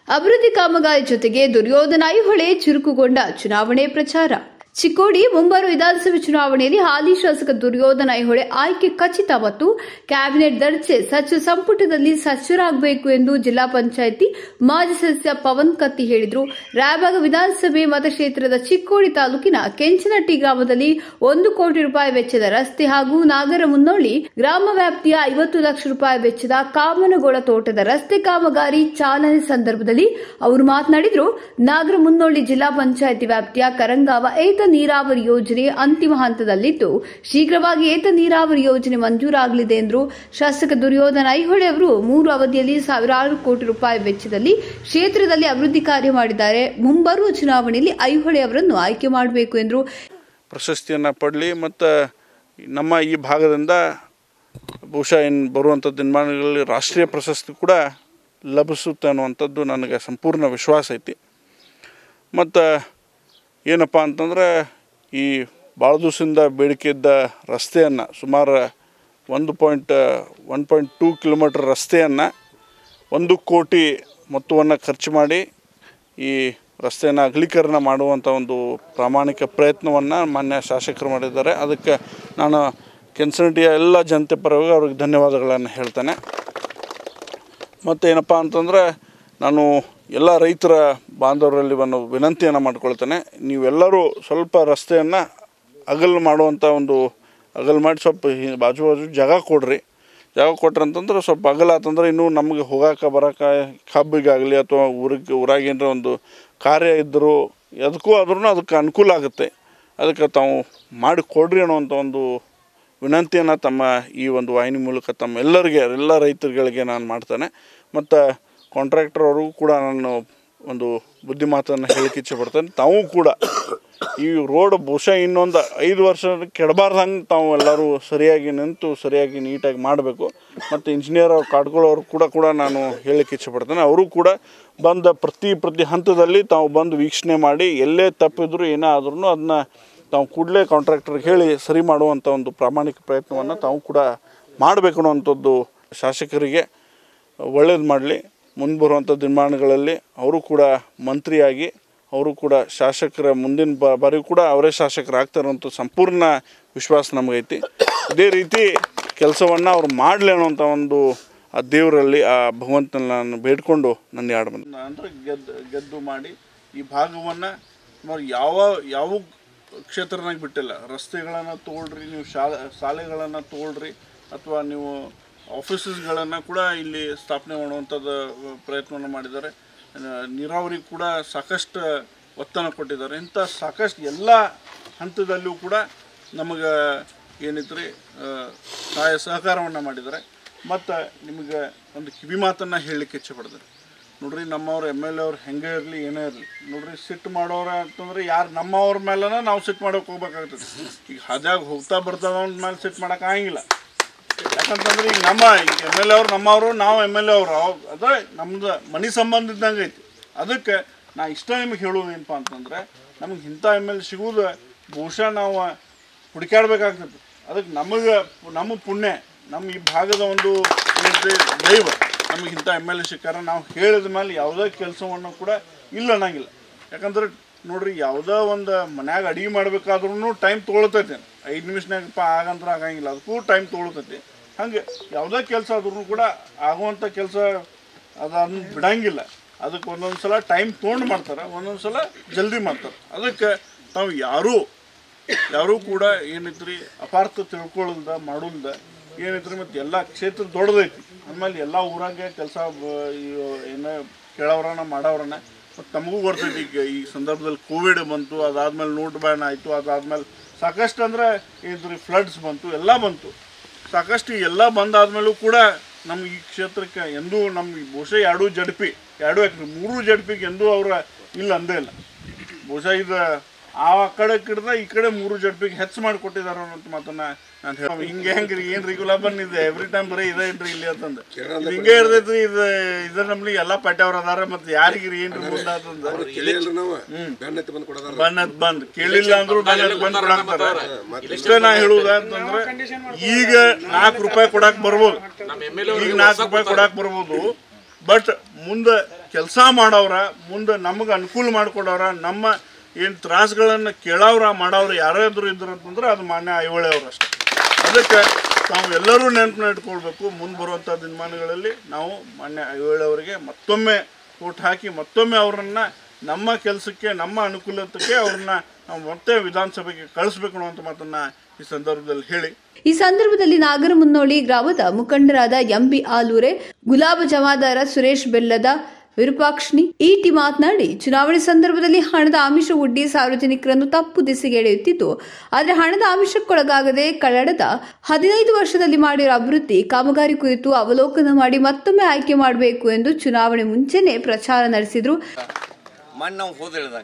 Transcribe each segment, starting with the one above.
ಅಭಿವೃದ್ಧಿ ಕಾಮಗಾರಿ ಜೊತೆಗೆ ದುರ್ಯೋಧನ ಐಹೊಳೆ ಚುರುಕುಗೊಂಡ ಚುನಾವಣೆ ಪ್ರಚಾರ ಚಿಕ್ಕೋಡಿ ಮುಂಬರುವ ವಿಧಾನಸಭೆ ಚುನಾವಣೆಯಲ್ಲಿ ಹಾಲಿ ಶಾಸಕ ದುರ್ಯೋಧನ ಐಹೊಳೆ ಆಯ್ಕೆ ಖಚಿತ ಮತ್ತು ಕ್ಯಾಬಿನೆಟ್ ದರ್ಜೆ ಸಚಿವ ಸಂಪುಟದಲ್ಲಿ ಸಚಿವರಾಗಬೇಕು ಎಂದು ಜಿಲ್ಲಾ ಪಂಚಾಯಿತಿ ಮಾಜಿ ಸದಸ್ಯ ಪವನ್ ಕತ್ತಿ ಹೇಳಿದರು ರಾಯಬಾಗ ವಿಧಾನಸಭೆ ಮತಕ್ಷೇತ್ರದ ಚಿಕ್ಕೋಡಿ ತಾಲೂಕಿನ ಕೆಂಚನಟ್ಟಿ ಗ್ರಾಮದಲ್ಲಿ ಒಂದು ಕೋಟಿ ರೂಪಾಯಿ ವೆಚ್ಚದ ರಸ್ತೆ ಹಾಗೂ ನಾಗರ ಮುನ್ನೋಳಿ ಗ್ರಾಮ ವ್ಯಾಪ್ತಿಯ ಐವತ್ತು ಲಕ್ಷ ರೂಪಾಯಿ ವೆಚ್ಚದ ಕಾಮನಗೋಳ ತೋಟದ ರಸ್ತೆ ಕಾಮಗಾರಿ ಚಾಲನೆ ಸಂದರ್ಭದಲ್ಲಿ ಅವರು ಮಾತನಾಡಿದರು ನಾಗರ ಮುನ್ನೋಳಿ ಜಿಲ್ಲಾ ಪಂಚಾಯಿತಿ ವ್ಯಾಪ್ತಿಯ ಕರಂಗಾವ ಏತ ನೀರಾವರಿ ಯೋಜನೆ ಅಂತಿಮ ಹಂತದಲ್ಲಿದ್ದು ಶೀಘ್ರವಾಗಿ ಏತ ನೀರಾವರಿ ಯೋಜನೆ ಮಂಜೂರಾಗಲಿದೆ ಎಂದರು ಶಾಸಕ ದುರ್ಯೋಧನ ಐಹೊಳೆ ಅವರು ಮೂರು ಅವಧಿಯಲ್ಲಿ ಸಾವಿರಾರು ಕೋಟಿ ರೂಪಾಯಿ ವೆಚ್ಚದಲ್ಲಿ ಕ್ಷೇತ್ರದಲ್ಲಿ ಅಭಿವೃದ್ಧಿ ಕಾರ್ಯ ಮಾಡಿದ್ದಾರೆ ಮುಂಬರುವ ಚುನಾವಣೆಯಲ್ಲಿ ಐಹೊಳೆ ಅವರನ್ನು ಆಯ್ಕೆ ಮಾಡಬೇಕು ಎಂದರು ಪ್ರಶಸ್ತಿಯನ್ನು ಪಡಲಿ ಮತ್ತು ನಮ್ಮ ಈ ಭಾಗದಿಂದ ಬಹುಶಃ ಇನ್ನು ಬರುವಂಥ ದಿನಮಾನಗಳಲ್ಲಿ ರಾಷ್ಟ್ರೀಯ ಪ್ರಶಸ್ತಿ ಕೂಡ ಲಭಿಸುತ್ತೆ ಅನ್ನುವಂಥದ್ದು ನನಗೆ ಸಂಪೂರ್ಣ ವಿಶ್ವಾಸ ಐತಿ ಮತ್ತು ಏನಪ್ಪ ಅಂತಂದ್ರೆ ಈ ಭಾಳ ದಿವಸದಿಂದ ಬೇಡಿಕೆ ಇದ್ದ ರಸ್ತೆಯನ್ನು ಸುಮಾರು ಒಂದು point one point two kilometre ರಸ್ತೆಯನ್ನು ಒಂದು ಕೋಟಿ ಮೊತ್ತವನ್ನು ಖರ್ಚು ಮಾಡಿ ಈ ರಸ್ತೆಯನ್ನು ಅಗಲೀಕರಣ ಮಾಡುವಂಥ ಒಂದು ಪ್ರಾಮಾಣಿಕ ಪ್ರಯತ್ನವನ್ನು ಮಾನ್ಯ ಶಾಸಕರು ಮಾಡಿದ್ದಾರೆ ಅದಕ್ಕೆ ನಾನು ಕೆನ್ಸನಟಿಯ ಎಲ್ಲ ಜನತೆ ಪರವಾಗಿ ಅವ್ರಿಗೆ ಧನ್ಯವಾದಗಳನ್ನು ಹೇಳ್ತೇನೆ ಮತ್ತು ಏನಪ್ಪ ಅಂತಂದರೆ ನಾನು ಎಲ್ಲ ರೈತರ ಬಾಂಧವರಲ್ಲಿ ಒಂದು ವಿನಂತಿಯನ್ನು ಮಾಡ್ಕೊಳ್ತೇನೆ ನೀವೆಲ್ಲರೂ ಸ್ವಲ್ಪ ರಸ್ತೆಯನ್ನು ಅಗಲ್ ಮಾಡುವಂಥ ಒಂದು ಅಗಲ್ ಮಾಡಿ ಸ್ವಲ್ಪ ಹಿ- ಬಾಜು ಬಾಜು ಜಾಗ ಕೊಡ್ರಿ ಜಾಗ ಕೊಟ್ರಿ ಅಂತಂದ್ರೆ ಸ್ವಲ್ಪ ಅಗಲ ಆತಂದ್ರೆ ಇನ್ನೂ ನಮಗೆ ಹೋಗಾಕ ಬರೋಕ ಕಬ್ಬಿಗಾಗಲಿ ಅಥವಾ ಊರಿಗೆ ಊರಾಗ ಏನರ ಒಂದು ಕಾರ್ಯ ಇದ್ದರೂ ಎದಕ್ಕೂ ಆದ್ರೂ ಅದಕ್ಕೆ ಅನುಕೂಲ ಆಗುತ್ತೆ ಅದಕ್ಕೆ ತಾವು ಮಾಡಿ ಕೊಡ್ರಿ ಅನ್ನುವಂಥ ಒಂದು ವಿನಂತಿಯನ್ನು ತಮ್ಮ ಈ ಒಂದು ವಾಹಿನಿ ಮೂಲಕ ತಮ್ಮ ಎಲ್ಲರಿಗೆ ಎಲ್ಲ ರೈತರುಗಳಿಗೆ ನಾನು ಮಾಡ್ತೇನೆ ಮತ್ತು ಕಾಂಟ್ರಾಕ್ಟರ್ ಅವ್ರಿಗೂ ಕೂಡ ನಾನು ಒಂದು ಬುದ್ಧಿ ಮಾತನ್ನು ಹೇಳಕ್ಕೆ ಇಚ್ಛೆಪಡ್ತೇನೆ ತಾವು ಕೂಡ ಈ ರೋಡ್ ಬಹುಶಃ ಇನ್ನೊಂದು ಐದು ವರ್ಷ ಕೆಡಬಾರ್ದಂಗೆ ತಾವು ಎಲ್ಲರೂ ಸರಿಯಾಗಿ ನಿಂತು ಸರಿಯಾಗಿ ನೀಟಾಗಿ ಮಾಡಬೇಕು ಮತ್ತು ಇಂಜಿನಿಯರ್ ಅವ್ರು ಕಾಡ್ಕೊಳ್ಳೋರು ಕೂಡ ಕೂಡ ನಾನು ಹೇಳಕ್ಕೆ ಇಚ್ಛೆಪಡ್ತೇನೆ ಅವರು ಕೂಡ ಬಂದ ಪ್ರತಿ ಪ್ರತಿ ಹಂತದಲ್ಲಿ ತಾವು ಬಂದು ವೀಕ್ಷಣೆ ಮಾಡಿ ಎಲ್ಲೇ ತಪ್ಪಿದ್ರು ಏನೇ ಆದ್ರೂ ಅದನ್ನ ತಾವು ಕೂಡಲೇ ಕಾಂಟ್ರಾಕ್ಟರ್ಗೆ ಹೇಳಿ ಸರಿ ಮಾಡುವಂಥ ಒಂದು ಪ್ರಾಮಾಣಿಕ ಪ್ರಯತ್ನವನ್ನು ತಾವು ಕೂಡ ಮಾಡಬೇಕು ಅನ್ನುವಂಥದ್ದು ಶಾಸಕರಿಗೆ ಒಳ್ಳೇದು ಮಾಡಲಿ ಮುಂದೆ ಬರುವಂಥ ದಿನಮಾನಗಳಲ್ಲಿ ಅವರು ಕೂಡ ಮಂತ್ರಿಯಾಗಿ ಅವರು ಕೂಡ ಶಾಸಕರ ಮುಂದಿನ ಬ ಬಾರಿ ಕೂಡ ಅವರೇ ಶಾಸಕರಾಗ್ತಾರೆ ಅಂತ ಸಂಪೂರ್ಣ ವಿಶ್ವಾಸ ನಮಗೈತಿ ಇದೇ ರೀತಿ ಕೆಲಸವನ್ನು ಅವ್ರು ಮಾಡಲಿ ಅನ್ನೋಂಥ ಒಂದು ಆ ದೇವರಲ್ಲಿ ಆ ಭಗವಂತನ ನಾನು ಬೇಡ್ಕೊಂಡು ನನ್ನ ಎರಡು ಬಂದು ಅಂದರೆ ಗೆದ್ದು ಗೆದ್ದು ಮಾಡಿ ಈ ಭಾಗವನ್ನು ಸುಮಾರು ಯಾವ ಯಾವ ಕ್ಷೇತ್ರನಾಗ ಬಿಟ್ಟಿಲ್ಲ ರಸ್ತೆಗಳನ್ನು ತೊಗೊಳ್ರಿ ನೀವು ಶಾಲೆ ಶಾಲೆಗಳನ್ನು ತೊಗೊಳ್ರಿ ಅಥವಾ ನೀವು ಆಫೀಸಸ್ಗಳನ್ನು ಕೂಡ ಇಲ್ಲಿ ಸ್ಥಾಪನೆ ಮಾಡುವಂಥದ್ದು ಪ್ರಯತ್ನವನ್ನು ಮಾಡಿದ್ದಾರೆ ಆ, ನೀರಾವರಿ ಕೂಡ ಸಾಕಷ್ಟು ಒತ್ತನ್ನು ಕೊಟ್ಟಿದ್ದಾರೆ ಇಂಥ ಸಾಕಷ್ಟು ಎಲ್ಲ ಹಂತದಲ್ಲೂ ಕೂಡ ನಮಗೆ ಏನಿತ್ತು ರೀ ಸಹಾಯ ಸಹಕಾರವನ್ನು ಮಾಡಿದ್ದಾರೆ ಮತ್ತು ನಿಮಗೆ ಒಂದು ಕಿವಿ ಮಾತನ್ನು ಹೇಳಲಿಕ್ಕೆ ಇಚ್ಛೆಪಡ್ತಾರೆ ನೋಡ್ರಿ ನಮ್ಮವ್ರು ಎಮ್ ಎಲ್ ಎ ಅವ್ರು ಹೆಂಗೆ ಇರಲಿ ಏನೇ ಇರಲಿ ನೋಡ್ರಿ ಸಿಟ್ಟು ಮಾಡೋರ ಅಂತಂದ್ರೆ ಯಾರು ನಮ್ಮವ್ರ ಮೇಲನ ನಾವು ಸಿಟ್ಟು ಮಾಡೋಕೆ ಹೋಗ್ಬೇಕಾಗ್ತದೆ ಈಗ ಹಜಾಗ ಹೋಗ್ತಾ ಬರ್ತಾವ ಮೇಲೆ ಸಿಟ್ಟು ಮಾಡೋಕೆ ಆಗಂಗಿಲ್ಲ ಯಾಕಂತಂದ್ರೆ ಈಗ ನಮ್ಮ ಎಮ್ ಎಲ್ ಎ ಅವ್ರು ನಮ್ಮವರು ನಾವು ಎಮ್ ಎಲ್ ಎ ಅವರು ಅದೇ ನಮ್ದು ಮನೆ ಸಂಬಂಧ ಇದ್ದಂಗೆ ಐತಿ ಅದಕ್ಕೆ ನಾ ಇಷ್ಟ ನಿಮಗೆ ಹೇಳೋದು ಏನಪ್ಪ ಅಂತಂದ್ರೆ ನಮಗೆ ಇಂಥ ಎಮ್ ಎಲ್ ಸಿಗೋದು ಬಹುಶಃ ನಾವು ಹುಡುಕಾಡ್ಬೇಕಾಗ್ತದೆ ಅದಕ್ಕೆ ನಮಗೆ ನಮ್ಮ ಪುಣ್ಯ ನಮ್ಮ ಈ ಭಾಗದ ಒಂದು ಏನೈತಿ ದೈವ ನಮಗೆ ಇಂಥ ಎಮ್ ಎಲ್ ಎ ಸಿಕ್ಕಾರ ನಾವು ಹೇಳಿದ ಮೇಲೆ ಯಾವುದೇ ಕೆಲಸವನ್ನು ಕೂಡ ಇಲ್ಲ ಅನ್ನಂಗಿಲ್ಲ ಯಾಕಂದ್ರೆ ನೋಡ್ರಿ ಯಾವುದೋ ಒಂದು ಮನ್ಯಾಗ ಅಡಿಗೆ ಮಾಡ್ಬೇಕಾದ್ರೂ ಟೈಮ್ ತೊಗೊಳ್ತೈತೆ ಐದು ನಿಮಿಷನಾಗಪ್ಪ ಆಗಂದ್ರೆ ಆಗಂಗಿಲ್ಲ ಅದಕ್ಕೂ ಟೈಮ್ ತೊಗೊಳ್ತೈತಿ ಹಂಗೆ ಯಾವುದೇ ಕೆಲಸ ಆದ್ರೂ ಕೂಡ ಆಗುವಂಥ ಕೆಲಸ ಅದನ್ನು ಬಿಡಂಗಿಲ್ಲ ಅದಕ್ಕೆ ಒಂದೊಂದು ಸಲ ಟೈಮ್ ತೊಗೊಂಡು ಮಾಡ್ತಾರೆ ಒಂದೊಂದು ಸಲ ಜಲ್ದಿ ಮಾಡ್ತಾರೆ ಅದಕ್ಕೆ ತಾವು ಯಾರೂ ಯಾರೂ ಕೂಡ ಏನೈತ್ರಿ ಅಪಾರ್ಥ ತಿಳ್ಕೊಳ್ಳಲ್ದ ಮಾಡೋಲ್ದ ಏನೈತ್ರಿ ಮತ್ತು ಎಲ್ಲ ಕ್ಷೇತ್ರ ದೊಡ್ಡದೈತಿ ಆಮೇಲೆ ಎಲ್ಲ ಊರಾಗೆ ಕೆಲಸ ಏನೋ ಕೇಳೋರನ್ನ ಮಾಡೋರನ್ನ ಮತ್ತು ತಮಗೂ ಬರ್ತೈತಿ ಈಗ ಈ ಸಂದರ್ಭದಲ್ಲಿ ಕೋವಿಡ್ ಬಂತು ಅದಾದ್ಮೇಲೆ ನೋಟ್ ಬ್ಯಾನ್ ಆಯಿತು ಅದಾದ್ಮೇಲೆ ಸಾಕಷ್ಟು ಅಂದ್ರೆ ಏನೈತ್ರಿ ಫ್ಲಡ್ಸ್ ಬಂತು ಎಲ್ಲ ಬಂತು ಸಾಕಷ್ಟು ಎಲ್ಲ ಬಂದಾದ್ಮೇಲೂ ಕೂಡ ನಮ್ಮ ಈ ಕ್ಷೇತ್ರಕ್ಕೆ ಎಂದೂ ನಮ್ಮ ಈ ಬಹುಶಃ ಎರಡು ಜಡ್ಪಿ ಎರಡು ಎಕರೆ ಮೂರು ಜಡ್ಪಿಗೆ ಎಂದೂ ಅವರ ಇಲ್ಲ ಅಂದೇ ಇಲ್ಲ ಬಹುಶಃ ಇದು ಆ ಕಡೆ ಕಿಡ್ದ ಈ ಕಡೆ ಮೂರು ಜಡ್ಪಿಗೆ ಹೆಚ್ಚು ಮಾಡಿ ಕೊಟ್ಟಿದ್ದಾರೆ ಅನ್ನೋ ಮಾತನ್ನ ನಾನು ಹೇಳ ಹಿಂಗೆ ಹೆಂಗ್ರಿ ಏನ್ರಿ ಗುಲಾಬನ್ ಇದೆ ಎವ್ರಿ ಟೈಮ್ ಬರೀ ಇದೆ ಏನ್ರಿ ಇಲ್ಲಿ ಅಂತಂದು ಇದು ಹಿಂಗೆ ಇರ್ತೈತಿ ಇದು ಇದ್ರ ನಮ್ಲಿ ಎಲ್ಲಾ ಪಟ್ಯಾವ್ರ ಅದಾರ ಮತ್ತೆ ಯಾರಿಗ್ರಿ ಏನ್ರಿ ಮುಂದ ಅಂತಂದ ಕೇಳಿಲ್ರಿ ನಾವು ಬೆನ್ನತ್ತಿ ಬಂದು ಕೊಡೋದಾರ ಬನ್ನತ್ ಬಂದ್ ಕೇಳಿಲ್ಲ ಅಂದ್ರು ಬನ್ನತ್ ಬಂದ್ ಕೊಡಾಕ್ತಾರ ಇಷ್ಟೇ ನಾ ಹೇಳುದ ಅಂತಂದ್ರೆ ಈಗ ನಾಲ್ಕು ರೂಪಾಯಿ ಕೊಡಾಕ್ ಬರ್ಬೋದು ಈಗ ನಾಲ್ಕು ರೂಪಾಯಿ ಕೊಡಾಕ್ ಬರ್ಬೋದು ಬಟ್ ಮುಂದೆ ಕೆಲಸ ಮಾಡೋರ ಮುಂದೆ ನಮಗೆ ಅನುಕೂಲ ಮಾಡಿಕೊಡೋರ ನಮ್ಮ ಏನು ತ್ರಾಸಗಳನ್ನು ಕೇಳೋರ ಮಾಡೋರು ಯಾರಾದರೂ ಇದ್ರು ಅಂತಂದ್ರೆ ಅದು ಮಾನ್ಯ ಐಹೊಳೆ ಅವ್ರು ಅಷ್ಟೇ ಅದಕ್ಕೆ ನಾವು ಎಲ್ಲರೂ ನೆನಪನ್ನ ಇಟ್ಕೊಳ್ಬೇಕು ಮುಂದೆ ಬರುವಂಥ ದಿನಮಾನಗಳಲ್ಲಿ ನಾವು ಮಾನ್ಯ ಐಹೊಳೆ ಅವರಿಗೆ ಮತ್ತೊಮ್ಮೆ ಓಟ್ ಹಾಕಿ ಮತ್ತೊಮ್ಮೆ ಅವರನ್ನು ನಮ್ಮ ಕೆಲಸಕ್ಕೆ ನಮ್ಮ ಅನುಕೂಲತೆಗೆ ಅವ್ರನ್ನ ನಾವು ಮತ್ತೆ ವಿಧಾನಸಭೆಗೆ ಕಳಿಸ್ಬೇಕು ಅನ್ನುವಂಥ ಮಾತನ್ನು ಈ ಸಂದರ್ಭದಲ್ಲಿ ಹೇಳಿ ಈ ಸಂದರ್ಭದಲ್ಲಿ ನಾಗರಮುನ್ನೋಳಿ ಗ್ರಾಮದ ಮುಖಂಡರಾದ ಎಂಬಿ ಆಲೂರೆ ಗುಲಾಬ ಜಮಾದಾರ ಸುರೇಶ್ ಬೆಲ್ಲದ ವಿರೂಪಾಕ್ಷಿಣಿ ಈಟಿ ಮಾತನಾಡಿ ಚುನಾವಣೆ ಸಂದರ್ಭದಲ್ಲಿ ಹಣದ ಆಮಿಷ ಒಡ್ಡಿ ಸಾರ್ವಜನಿಕರನ್ನು ತಪ್ಪು ದಿಸೆಗೆ ಎಳೆಯುತ್ತಿದ್ದು ಆದರೆ ಹಣದ ಆಮಿಷಕ್ಕೊಳಗಾಗದೆ ಕಳೆದ ಹದಿನೈದು ವರ್ಷದಲ್ಲಿ ಮಾಡಿರೋ ಅಭಿವೃದ್ಧಿ ಕಾಮಗಾರಿ ಕುರಿತು ಅವಲೋಕನ ಮಾಡಿ ಮತ್ತೊಮ್ಮೆ ಆಯ್ಕೆ ಮಾಡಬೇಕು ಎಂದು ಚುನಾವಣೆ ಮುಂಚೆನೆ ಪ್ರಚಾರ ನಡೆಸಿದ್ರು ಮಣ್ಣು ನಾವು ಹೋದ ಹೇಳಿದಾಗ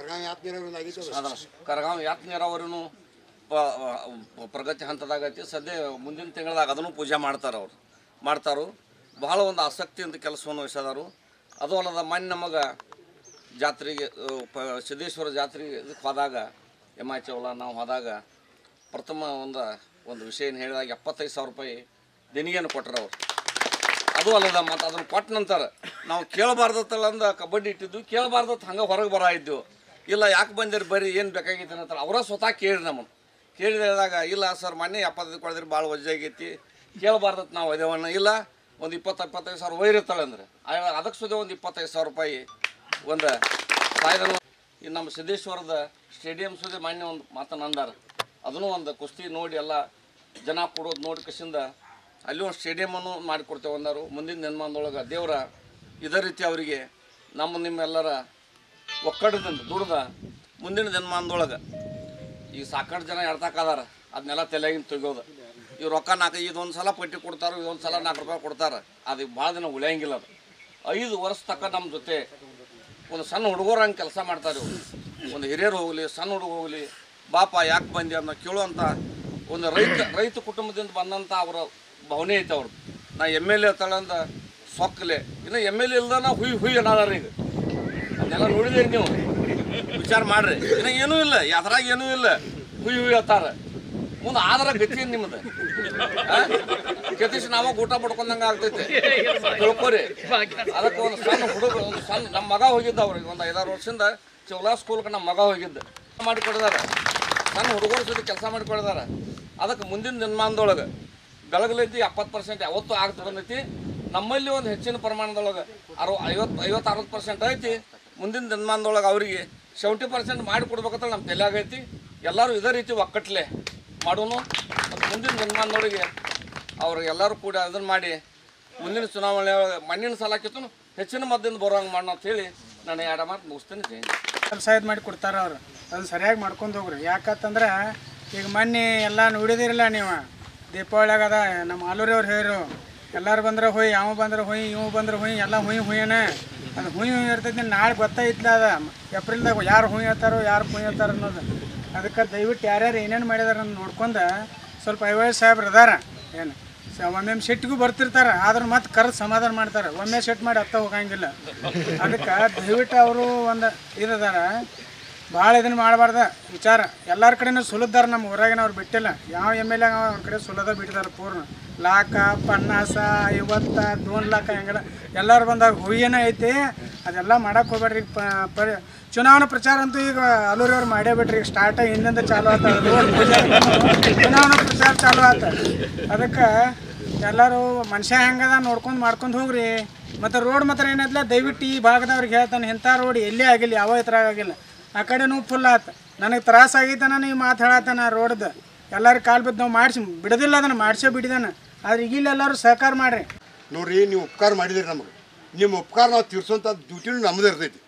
ಅದನ್ನ ಕರಗಾಂವ್ ಯಾತ್ ನೀರಾವರಿನೂ ಪ- ಪ- ಪ್ರಗತಿ ಹಂತದಾಗ ಐತಿ ಸದ್ಯ ಮುಂದಿನ ತಿಂಗಳದಾಗ ಅದನ್ನು ಪೂಜೆ ಮಾಡ್ತಾರೆ ಅವ್ರು ಮಾಡ್ತಾರು ಬಹಳ ಒಂದು ಆಸಕ್ತಿಯಿಂದ ಕೆಲಸವನ್ನು ವಹಿಸಿದಾರು ಅದು ಅಲ್ಲದ ಮಣ್ಣು ನಮಗೆ ಜಾತ್ರೆಗೆ ಆ, ಪ ಸಿದ್ದೇಶ್ವರ ಜಾತ್ರೆಗೆ ಇದಕ್ಕೆ ಹೋದಾಗ ಎಮಾಚವಲ ನಾವು ಹೋದಾಗ ಪ್ರಥಮ ಒಂದು ಒಂದು ವಿಷಯ ಏನು ಹೇಳಿದಾಗ ಎಪ್ಪತ್ತೈದು ಸಾವಿರ ರೂಪಾಯಿ ದೇಣಿಗೆಯನ್ನು ಕೊಟ್ಟರು ಅವ್ರು ಅದು ಅಲ್ಲದ ಮತ್ತು ಅದನ್ನು ಕೊಟ್ಟ ನಂತರ ನಾವು ಕೇಳಬಾರ್ದತ್ತಲ್ಲ ಅಂದ ಕಬಡ್ಡಿ ಇಟ್ಟಿದ್ವಿ ಕೇಳಬಾರ್ದತ್ ಹಂಗೆ ಹೊರಗೆ ಬರ ಇದ್ವು ಇಲ್ಲ ಯಾಕೆ ಬಂದಿರಿ ಬರ್ರಿ ಏನು ಬೇಕಾಗೈತೆ ಅಂತಾರೆ ಅವರ ಸ್ವತಃ ಕೇಳಿ ನಮ್ಮನ್ನು ಕೇಳಿದ ಹೇಳಿದಾಗ ಇಲ್ಲ ಸರ್ ಮೊನ್ನೆ ಎಪ್ಪತ್ತೈದು ಕೊಡಿದ್ರಿ ಭಾಳ ವಜ್ಜಾಗೈತಿ ಕೇಳಬಾರ್ದತ್ ನಾವು ಅದೇವನ್ನ ಇಲ್ಲ ಒಂದು ಇಪ್ಪತ್ತು ಇಪ್ಪತ್ತೈದು ಸಾವಿರ ವೈರ್ ಇರ್ತಾಳೆ ಅಂದ್ರೆ ಅದಕ್ಕೆ ಸುದೇ ಒಂದು ಇಪ್ಪತ್ತೈದು ಸಾವಿರ ರೂಪಾಯಿ ಒಂದು ಕಾಯ್ದನು ಈ ನಮ್ಮ ಸಿದ್ದೇಶ್ವರದ ಸ್ಟೇಡಿಯಂ ಸುದೇ ಮಾನ್ಯ ಒಂದು ಮಾತನ್ನು ಅಂದಾರ ಅದನ್ನು ಒಂದು ಕುಸ್ತಿ ನೋಡಿ ಎಲ್ಲ ಜನ ಕೊಡೋದು ನೋಡಿ ಕಸಿಂದ ಅಲ್ಲಿ ಒಂದು ಸ್ಟೇಡಿಯಮನ್ನು ಮಾಡಿಕೊಡ್ತೇವೆ ಅಂದರು ಮುಂದಿನ ದಿನಮಾನದೊಳಗೆ ದೇವರ ಇದೇ ರೀತಿ ಅವರಿಗೆ ನಮ್ಮ ನಿಮ್ಮೆಲ್ಲರ ಒಕ್ಕಡದಿಂದ ದುಡ್ದ ಮುಂದಿನ ದಿನಮಾನದೊಳಗೆ ಈಗ ಸಾಕಷ್ಟು ಜನ ಎಡ್ತಾಕದಾರ ಅದನ್ನೆಲ್ಲ ತಲೆಯಾಗಿನ ತೆಗೋದು ಇವ್ ರೊಕ್ಕ ನಾಲ್ಕು ಇದೊಂದು ಸಲ ಪಟ್ಟಿ ಕೊಡ್ತಾರೆ ಇದೊಂದು ಸಲ ನಾಲ್ಕು ರೂಪಾಯಿ ಕೊಡ್ತಾರೆ ಅದು ಭಾಳ ದಿನ ಉಳಿಯಂಗಿಲ್ಲ ಅದು ಐದು ವರ್ಷ ತಕ್ಕ ನಮ್ಮ ಜೊತೆ ಒಂದು ಸಣ್ಣ ಹುಡುಗರು ಹಂಗೆ ಕೆಲಸ ಮಾಡ್ತಾರೆ ಇವ್ರು ಒಂದು ಹಿರಿಯರು ಹೋಗಲಿ ಸಣ್ಣ ಹುಡುಗ ಹೋಗಲಿ ಬಾಪ ಯಾಕೆ ಬಂದಿ ಅಂತ ಕೇಳುವಂಥ ಒಂದು ರೈತ ರೈತ ಕುಟುಂಬದಿಂದ ಬಂದಂಥ ಅವರ ಭಾವನೆ ಐತೆ ಅವ್ರದ್ದು ನಾ ಎಮ್ ಎಲ್ ಎ ತಳಂದ ಸೊಕ್ಕಲೆ ಇನ್ನು ಎಮ್ ಎಲ್ ಎ ಇಲ್ದನ ಹುಯ್ ಹುಯ್ ಅನ್ನೋದಾರ ಈಗ ಅದನ್ನೆಲ್ಲ ನೋಡಿದಿರಿ ನೀವು ವಿಚಾರ ಮಾಡ್ರಿ ಇನ್ನು ಏನೂ ಇಲ್ಲ ಯಾವ್ದ್ರಾಗ ಏನೂ ಇಲ್ಲ ಹುಯ್ ಹುಯ್ ಅತ್ತಾರ ಮುಂದೆ ಆದ್ರ ಗತಿ ಏನ್ ನಿಮ್ಮದು ಗತಿಸಿ ನಾವ ಊಟ ಪಡ್ಕೊಂಡಂಗ ಆಗ್ತೈತೆ ತಿಳ್ಕೊರಿ ಅದಕ್ಕೆ ಒಂದು ಸಣ್ಣ ಹುಡುಗ ಒಂದು ಸಣ್ಣ ನಮ್ಮ ಮಗ ಹೋಗಿದ್ದ ಅವ್ರಿಗೆ ಒಂದು ಐದಾರು ವರ್ಷದಿಂದ ಚೌಲಾ ಸ್ಕೂಲ್ಗೆ ನಮ್ಮ ಮಗ ಹೋಗಿದ್ದ ಮಾಡಿಕೊಡಿದಾರ ಸಣ್ಣ ಹುಡುಗರ ಜೊತೆ ಕೆಲಸ ಮಾಡಿಕೊಡಿದಾರ ಅದಕ್ಕೆ ಮುಂದಿನ ದಿನಮಾನದೊಳಗೆ ಬೆಳಗ್ಲೈತಿ ಎಪ್ಪತ್ತು ಪರ್ಸೆಂಟ್ ಯಾವತ್ತೂ ಆಗ್ತಾ ಬಂದೈತಿ ನಮ್ಮಲ್ಲಿ ಒಂದು ಹೆಚ್ಚಿನ ಪ್ರಮಾಣದೊಳಗೆ ಅರವ ಐವತ್ತು ಐವತ್ತು ಅರವತ್ತು ಪರ್ಸೆಂಟ್ ಐತಿ ಮುಂದಿನ ದಿನಮಾನದೊಳಗೆ ಅವರಿಗೆ ಸೆವೆಂಟಿ ಪರ್ಸೆಂಟ್ ಮಾಡಿ ಕೊಡ್ಬೇಕಂತ ನಮ್ಮ ತಲೆಯಾಗೈತಿ ಎಲ್ಲರೂ ಇದೇ ರೀತಿ ಒಕ್ಕಟ್ಲೆ ಮಾಡೋನು ಮತ್ತು ಮುಂದಿನ ದಿನಮಾನದೊಳಗೆ ಅವ್ರು ಎಲ್ಲರೂ ಕೂಡ ಅದನ್ನು ಮಾಡಿ ಮುಂದಿನ ಚುನಾವಣೆ ಮಣ್ಣಿನ ಸಾಲಕ್ಕಿಂತ ಹೆಚ್ಚಿನ ಮತದಿಂದ ಬರೋಂಗೆ ಮಾಡೋಣ ಅಂತ ಹೇಳಿ ನಾನು ಎರಡು ಮಾತು ಮುಗಿಸ್ತೀನಿ ಜೈ ಹಿಂದ್. ಕೆಲಸ ಇದು ಮಾಡಿ ಕೊಡ್ತಾರ ಅವ್ರು ಅದನ್ನ ಸರಿಯಾಗಿ ಮಾಡ್ಕೊಂಡು ಹೋಗ್ರಿ ಯಾಕಂತಂದ್ರೆ ಈಗ ಮೊನ್ನೆ ಎಲ್ಲ ನೋಡಿದಿರಲ್ಲ ನೀವು ದೀಪಾವಳಿಯಾಗ ಅದ ನಮ್ಮ ಆಲೂರಿ ಅವ್ರು ಹೇಳಿರು ಎಲ್ಲರೂ ಬಂದ್ರೆ ಹೋಯ್ ಯಾವ ಬಂದ್ರೆ ಹೋಯ್ ಇವ್ ಬಂದ್ರೆ ಹೋಯ್ ಎಲ್ಲ ಹುಯ್ ಹುಯ್ಯನ ಅದು ಹುಯ್ ಹುಯ್ ಇರ್ತೈತಿ ನಾಳೆ ಗೊತ್ತಾಯ್ತಲ್ಲ ಅದ ಏಪ್ರಿಲ್ದಾಗ ಯಾರು ಹುಯ್ ಹೇಳ್ತಾರೋ ಯಾರು ಹುಯ್ ಹೇಳ್ತಾರ ಅನ್ನೋದು ಅದಕ್ಕೆ ದಯವಿಟ್ಟು ಯಾರ್ಯಾರು ಏನೇನು ಮಾಡಿದಾರ ಅಂತ ನೋಡ್ಕೊಂಡು ಸ್ವಲ್ಪ ಐವತ್ತು ಸಾಹೇಬ್ರು ಅದಾರ ಏನು ಸ ಒಮ್ಮೆ ಸೆಟ್ಗೂ ಬರ್ತಿರ್ತಾರೆ ಆದ್ರೆ ಮತ್ತೆ ಕರೆದು ಸಮಾಧಾನ ಮಾಡ್ತಾರೆ ಒಮ್ಮೆ ಸೆಟ್ ಮಾಡಿ ಹತ್ತ ಹೋಗಂಗಿಲ್ಲ ಅದಕ್ಕೆ ದಯವಿಟ್ಟು ಅವರು ಒಂದು ಇದಾರ ಭಾಳ ಇದನ್ನ ಮಾಡಬಾರ್ದ ವಿಚಾರ ಎಲ್ಲರ ಕಡೆನೂ ಸುಲದ್ದಾರ ನಮ್ಮ ಊರಾಗಿನವ್ರು ಬಿಟ್ಟಿಲ್ಲ ಯಾವ ಎಮ್ ಎಲ್ ಎ ಅವ್ರ ಕಡೆ ಸುಲದ ಬಿಟ್ಟಿದ್ದಾರೆ ಪೂರ್ಣ ಲಾಕ ಪನ್ನಾಸ ಐವತ್ತ ದೋನ್ ಲಾಕ ಹೆಂಗೆಲ್ಲ ಎಲ್ಲರೂ ಬಂದಾಗ ಹುಯ್ಯನ ಐತಿ ಅದೆಲ್ಲ ಮಾಡಕ್ಕೆ ಹೋಗ್ಬೇಡ್ರಿ ಪ ಪರಿ ಚುನಾವಣಾ ಪ್ರಚಾರ ಅಂತೂ ಈಗ ಅಲ್ಲೂರಿ ಅವ್ರು ಮಾಡೇ ಬಿಟ್ರಿ ಈಗ ಸ್ಟಾರ್ಟ್ ಹಿಂದಿಂದ ಚಾಲು ಆತ ಚುನಾವಣಾ ಪ್ರಚಾರ ಚಾಲು ಆತ ಅದಕ್ಕೆ ಎಲ್ಲರೂ ಮನುಷ್ಯ ಹೆಂಗದ ನೋಡ್ಕೊಂಡು ಮಾಡ್ಕೊಂಡು ಹೋಗ್ರಿ ಮತ್ತು ರೋಡ್ ಮಾತ್ರ ಏನೈತಲ್ಲ ದಯವಿಟ್ಟು ಈ ಭಾಗದವ್ರಿಗೆ ಹೇಳ್ತಾನೆ ಇಂಥ ರೋಡ್ ಎಲ್ಲೇ ಆಗಿಲ್ಲ ಯಾವ ಇದ್ರಾಗ ಆಗಿಲ್ಲ ಆ ಕಡೆನೂ ಫುಲ್ ಆತ ನನಗೆ ತ್ರಾಸ ಆಗೈತನ ನೀವು ಮಾತು ಹೇಳತ್ತಾನ ರೋಡ್ದು ಎಲ್ಲರೂ ಕಾಲು ಬಿದ್ದು ನಾವು ಮಾಡಿಸಿ ಬಿಡೋದಿಲ್ಲ ಅದನ್ನು ಮಾಡಿಸೇ ಬಿಟ್ಟಿದಾನ ಆದ್ರೆ ಈಗಿಲ್ಲ ಎಲ್ಲರೂ ಸಹಕಾರ ಮಾಡಿರಿ ನೋಡ್ರಿ ನೀವು ಉಪಕಾರ ಮಾಡಿದಿರಿ ನಮಗೆ ನಿಮ್ಮ ಉಪಕಾರ ನಾವು ತೀರ್ಸೋಂಥ ಡ್ಯೂಟಿನೂ ನಮ್ಮದು ಇರ್ತೈತಿ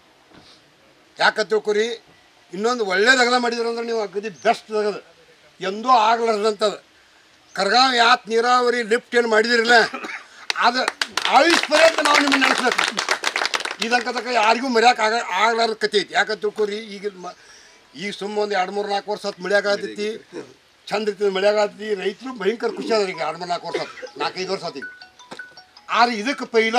ಯಾಕೆ ತಿಳ್ಕೊರಿ ಇನ್ನೊಂದು ಒಳ್ಳೇದು ಅಗಲ ಮಾಡಿದ್ರಿ ಅಂದ್ರೆ ನೀವು ಅಗದಿ ಬೆಸ್ಟ್ ಅಗದ ಎಂದೂ ಆಗ್ಲಾರ್ದಂಥದ್ದು ಕರ್ಗಾವ್ ಯಾತ್ ನೀರಾವರಿ ಲಿಫ್ಟ್ ಏನು ಮಾಡಿದಿರಲ್ಲ ಅದು ಆಯುಷ್ ಪರ್ಯಂತ ನಾವು ನಿಮ್ಮನ್ನು ನೆನೆಸ್ಬೇಕು ಇದಕ್ಕ ತಕ್ಕ ಯಾರಿಗೂ ಮರ್ಯಾಕೆ ಆಗ ಆಗ್ಲಾರ್ದ ಕತೆ ಐತಿ ಯಾಕೆ ತಿಳ್ಕೊರಿ ಈಗ ಮ ಈಗ ಸುಮ್ಮ ಒಂದು ಎರಡು ಮೂರು ನಾಲ್ಕು ವರ್ಷ ಹೊತ್ತು ಮಳೆಯಾಗತ್ತೈತಿ ಚಂದ ಇರ್ತದೆ ಮಳೆಯಾಗತ್ತೈತಿ ರೈತರು ಭಯಂಕರ ಖುಷಿ ಅದ ಈಗ ಎರಡು ಮೂರು ನಾಲ್ಕು ವರ್ಷ ಆತು ನಾಲ್ಕೈದು ವರ್ಷ ಆತೀಗ ಆದ್ರೆ ಇದಕ್ಕೆ ಪೈಲ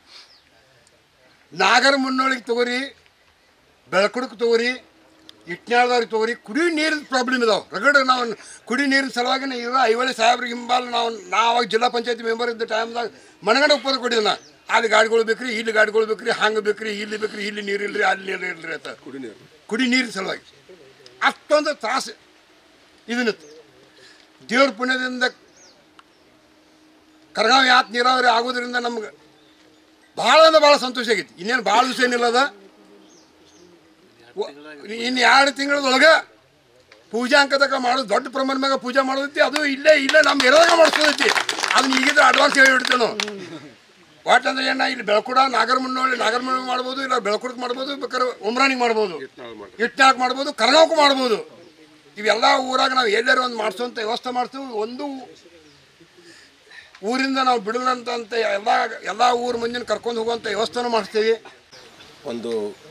ನಾಗರ ಮುನ್ನೋಳಿಗೆ ತಗೋರಿ ಬೆಳಕುಡಕ್ಕೆ ತಗೋರಿ ಇಟ್ನಾಳದವ್ರಿಗೆ ತಗೋರಿ ಕುಡಿ ನೀರಿನ ಪ್ರಾಬ್ಲಮ್ ಇದಾವೆ ರಗಡ ನಾವು ಕುಡಿ ನೀರಿನ ಸಲುವಾಗಿ ಇವ ಐವಳೆ ಸಾಹೇಬ್ರಿಗೆ ಹಿಂಬಾಲ ನಾವು ನಾವು ಜಿಲ್ಲಾ ಪಂಚಾಯತಿ ಮೆಂಬರ್ ಇದ್ದ ಟೈಮ್ದಾಗ ಮನಗಂಡ ಉಪದ ಕೊಟ್ಟಿದ್ದೆ ನಾ ಅಲ್ಲಿ ಗಾಡಿಗಳು ಬೇಕ್ರಿ ಇಲ್ಲಿ ಗಾಡಿಗಳು ಬೇಕ್ರಿ ಹಂಗೆ ಬೇಕ್ರಿ ಇಲ್ಲಿ ಬೇಕ್ರಿ ಇಲ್ಲಿ ನೀರು ಇಲ್ರಿ ಅಲ್ಲಿ ನೀರು ಇಲ್ರಿ ಅಂತ ಕುಡಿ ನೀರು ಕುಡಿ ನೀರಿನ ಸಲುವಾಗಿ ಅಷ್ಟೊಂದು ತ್ರಾಸು ಇದನ್ನಿತ್ತು ದೇವ್ರ ಪುಣ್ಯದಿಂದ ಕರಗಾವ್ ಯಾತ್ ನೀರಾವರಿ ಆಗೋದ್ರಿಂದ ನಮ್ಗೆ ಭಾಳ ಅಂದ್ರೆ ಭಾಳ ಸಂತೋಷ ಆಗೈತಿ ಇನ್ನೇನು ಭಾಳ ದಿವಸ ಏನಿಲ್ಲ ಅದ ಇನ್ನು ಎರಡು ತಿಂಗಳದೊಳಗೆ ಪೂಜಾ ಅಂಕದಾಗ ಮಾಡೋದು ದೊಡ್ಡ ಪ್ರಮಾಣ ಮ್ಯಾಗ ಪೂಜೆ ಮಾಡೋದೈತಿ ಅದು ಇಲ್ಲೇ ಇಲ್ಲೇ ನಮ್ಮ ಇರೋದಾಗ ಮಾಡಿಸೋದೈತಿ ಅದನ್ನ ಈಗಿದ್ರೆ ಅಡ್ವಾನ್ಸ್ ಹೇಳಿಬಿಡ್ತೇವೆ ನಾವು ವಾಟ್ ಅಂದ್ರೆ ಏನ ಇಲ್ಲಿ ಬೆಳಕುಡ ನಾಗರಮುನ್ನೋಳಿ ನಾಗರಮುನ್ನ ಮಾಡ್ಬೋದು ಇಲ್ಲ ಬೆಳಕುಡಕ್ಕೆ ಮಾಡ್ಬೋದು ಬೇಕಾದ್ರೆ ಉಮ್ರಾನಿಗೆ ಮಾಡ್ಬೋದು ಇಟ್ನಾಳಕ್ಕೆ ಮಾಡ್ಬೋದು ಕರಗಾವಕ್ಕೂ ಮಾಡ್ಬೋದು ಇವೆಲ್ಲ ಊರಾಗ ನಾವು ಎಲ್ಲರೂ ಒಂದು ಮಾಡಿಸುವಂಥ ವ್ಯವಸ್ಥೆ ಮಾಡ್ತೀವಿ ಒಂದು ಊರಿಂದ ನಾವು ಬಿಡಲಂತ ಎಲ್ಲ ಎಲ್ಲ ಊರು ಮಂದಿನ ಕರ್ಕೊಂಡು ಹೋಗುವಂಥ ವ್ಯವಸ್ಥೆನೂ ಮಾಡಿಸ್ತೀವಿ ಒಂದು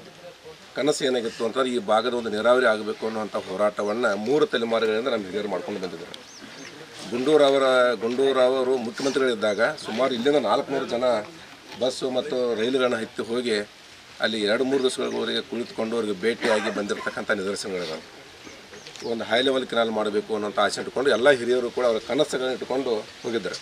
ಕನಸು ಏನಾಗಿತ್ತು ಅಂತಂದ್ರೆ ಈ ಭಾಗದ ಒಂದು ನೀರಾವರಿ ಆಗಬೇಕು ಅನ್ನುವಂಥ ಹೋರಾಟವನ್ನು ಮೂರು ತಲೆಮಾರುಗಳಿಂದ ನಮ್ಮ ಹಿರಿಯರು ಮಾಡ್ಕೊಂಡು ಬಂದಿದ್ದಾರೆ ಗುಂಡೂರವರ ಗುಂಡೂರವರು ಮುಖ್ಯಮಂತ್ರಿಗಳಿದ್ದಾಗ ಸುಮಾರು ಇಲ್ಲಿಂದ ನಾಲ್ಕುನೂರು ಜನ ಬಸ್ಸು ಮತ್ತು ರೈಲುಗಳನ್ನ ಹತ್ತಿ ಹೋಗಿ ಅಲ್ಲಿ ಎರಡು ಮೂರು ದಿವಸಗಳವರೆಗೆ ಕುಳಿತುಕೊಂಡು ಅವರಿಗೆ ಭೇಟಿಯಾಗಿ ಬಂದಿರತಕ್ಕಂಥ ನಿದರ್ಶನಗಳಿದಾವೆ ಒಂದು ಹೈ ಲೆವೆಲ್ ಕೆನಾಲ್ ಮಾಡಬೇಕು ಅನ್ನೋಂಥ ಆಸೆ ಇಟ್ಕೊಂಡು ಎಲ್ಲ ಹಿರಿಯರು ಕೂಡ ಅವರ ಕನಸುಗಳನ್ನ ಇಟ್ಕೊಂಡು ಹೋಗಿದ್ದಾರೆ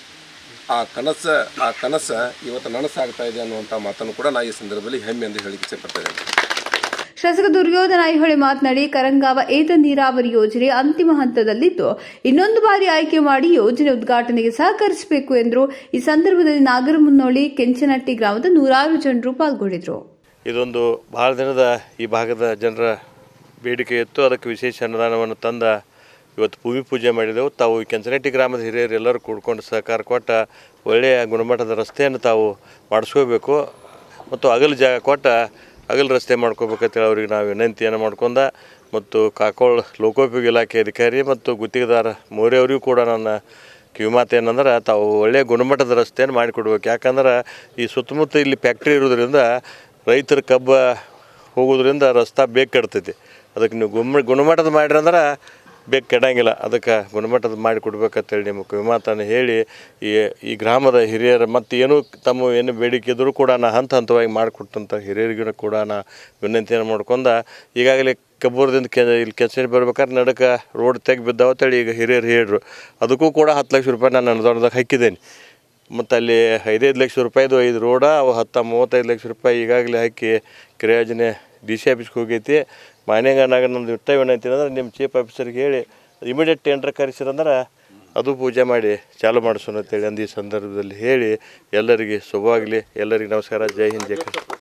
ಆ ಕನಸು ಆ ಕನಸು ಇವತ್ತು ನನಸಾಗ್ತಾ ಇದೆ ಅನ್ನುವಂಥ ಮಾತನ್ನು ಕೂಡ ನಾ ಈ ಸಂದರ್ಭದಲ್ಲಿ ಹೆಮ್ಮೆ ಎಂದು ಹೇಳಿಕ್ಕೆ ಇಚ್ಛೆಪಡ್ತೇನೆ ಶಾಸಕ ದುರ್ಯೋಧನ ಐಹೊಳೆ ಮಾತನಾಡಿ ಕರಂಗಾವ ಏತ ನೀರಾವರಿ ಯೋಜನೆ ಅಂತಿಮ ಹಂತದಲ್ಲಿದ್ದು ಇನ್ನೊಂದು ಬಾರಿ ಆಯ್ಕೆ ಮಾಡಿ ಯೋಜನೆ ಉದ್ಘಾಟನೆಗೆ ಸಹಕರಿಸಬೇಕು ಎಂದರು ಈ ಸಂದರ್ಭದಲ್ಲಿ ನಾಗರಮುನ್ನೋಳಿ ಕೆಂಚನಟ್ಟಿ ಗ್ರಾಮದ ನೂರಾರು ಜನರು ಪಾಲ್ಗೊಂಡಿದ್ರು ಇದೊಂದು ಭಾಳ ದಿನದ ಈ ಭಾಗದ ಜನರ ಬೇಡಿಕೆ ಇತ್ತು ಅದಕ್ಕೆ ವಿಶೇಷ ಅನುದಾನವನ್ನು ತಂದ ಇವತ್ತು ಭೂಮಿ ಪೂಜೆ ಮಾಡಿದೆವು ತಾವು ಈ ಕೆಂಚನಟ್ಟಿ ಗ್ರಾಮದ ಹಿರಿಯರು ಎಲ್ಲರೂ ಕೂಡ್ಕೊಂಡು ಸಹಕಾರ ಕೊಟ್ಟ ಒಳ್ಳೆಯ ಗುಣಮಟ್ಟದ ರಸ್ತೆಯನ್ನು ತಾವು ಮಾಡಿಸ್ಕೋಬೇಕು ಮತ್ತು ಅಗಲ ಜಾಗ ಕೊಟ್ಟ ಅಗಲ ರಸ್ತೆ ಮಾಡ್ಕೋಬೇಕಂತೇಳಿ ಅವ್ರಿಗೆ ನಾವು ವಿನಂತಿಯನ್ನು ಮಾಡ್ಕೊಂಡ ಮತ್ತು ಕಾಕೋಳ್ ಲೋಕೋಪಯೋಗಿ ಇಲಾಖೆ ಅಧಿಕಾರಿ ಮತ್ತು ಗುತ್ತಿಗೆದಾರ ಮೋರೆಯವರಿಗೂ ಕೂಡ ನನ್ನ ಕಿವಿಮಾತು ಏನಂದ್ರೆ ತಾವು ಒಳ್ಳೆಯ ಗುಣಮಟ್ಟದ ರಸ್ತೆಯನ್ನು ಮಾಡಿಕೊಡ್ಬೇಕು ಯಾಕಂದ್ರೆ ಈ ಸುತ್ತಮುತ್ತ ಇಲ್ಲಿ ಫ್ಯಾಕ್ಟ್ರಿ ಇರೋದ್ರಿಂದ ರೈತರ ಕಬ್ಬ ಹೋಗೋದ್ರಿಂದ ರಸ್ತೆ ಬೇಗ ಕೆಡ್ತೈತಿ ಅದಕ್ಕೆ ನೀವು ಗುಮ್ಮ ಗುಣಮಟ್ಟದ ಮಾಡಿರಿ ಅಂದ್ರೆ ಬೇಗ ಕೆಡಂಗಿಲ್ಲ ಅದಕ್ಕೆ ಗುಣಮಟ್ಟದ ಮಾಡಿ ಕೊಡ್ಬೇಕಂತೇಳಿ ನಿಮ್ಮ ಕಿವಿಮಾತನ್ನು ಹೇಳಿ ಈ ಈ ಗ್ರಾಮದ ಹಿರಿಯರ ಮತ್ತು ಏನು ತಮ್ಮ ಏನು ಬೇಡಿಕೆ ಇದ್ದರೂ ಕೂಡ ನಾ ಹಂತ ಹಂತವಾಗಿ ಮಾಡಿಕೊಟ್ಟಂಥ ಹಿರಿಯರಿಗೂ ಕೂಡ ನಾ ವಿನಂತಿಯನ್ನು ಮಾಡ್ಕೊಂಡ ಈಗಾಗಲೇ ಕಬ್ಬೂರದಿಂದ ಕೆ ಇಲ್ಲಿ ಕೆಚೇರಿ ಬರ್ಬೇಕಾದ್ರೆ ನಡಕ ರೋಡ್ ತೆಗಿ ಬಿದ್ದಾವತ್ತೇಳಿ ಈಗ ಹಿರಿಯರು ಹೇಳಿದ್ರು ಅದಕ್ಕೂ ಕೂಡ ಹತ್ತು ಲಕ್ಷ ರೂಪಾಯಿ ನಾನು ಅನುದಾನದಾಗ ಹಾಕಿದ್ದೇನೆ ಮತ್ತು ಅಲ್ಲಿ ಐದೈದು ಲಕ್ಷ ರೂಪಾಯಿದು ಐದು ರೋಡ ಅವು ಹತ್ತು ಮೂವತ್ತೈದು ಲಕ್ಷ ರೂಪಾಯಿ ಈಗಾಗಲೇ ಹಾಕಿ ಕ್ರಿಯಾಯೋಜನೆ ಡಿ ಸಿ ಆಫೀಸ್ಗೆ ಹೋಗೈತಿ ಮಾನ್ಯಗನಾಗ ನಂದು ಇಟ್ಟ ವಿನಂತಿ ಅಂದ್ರೆ ನಿಮ್ಮ ಚೀಫ್ ಆಫೀಸರ್ಗೆ ಹೇಳಿ ಇಮಿಡಿಯೇಟ್ ಟೆಂಡರ್ ಕರೆಸಿರಂದ್ರೆ ಅದು ಪೂಜೆ ಮಾಡಿ ಚಾಲು ಮಾಡಿಸೋಣ ಅಂತೇಳಿ ಅಂದು ಈ ಸಂದರ್ಭದಲ್ಲಿ ಹೇಳಿ ಎಲ್ಲರಿಗೆ ಶುಭವಾಗಲಿ ಎಲ್ಲರಿಗೆ ನಮಸ್ಕಾರ ಜೈ ಹಿಂದ್ ಜೈ ಕೃಷ್ಣ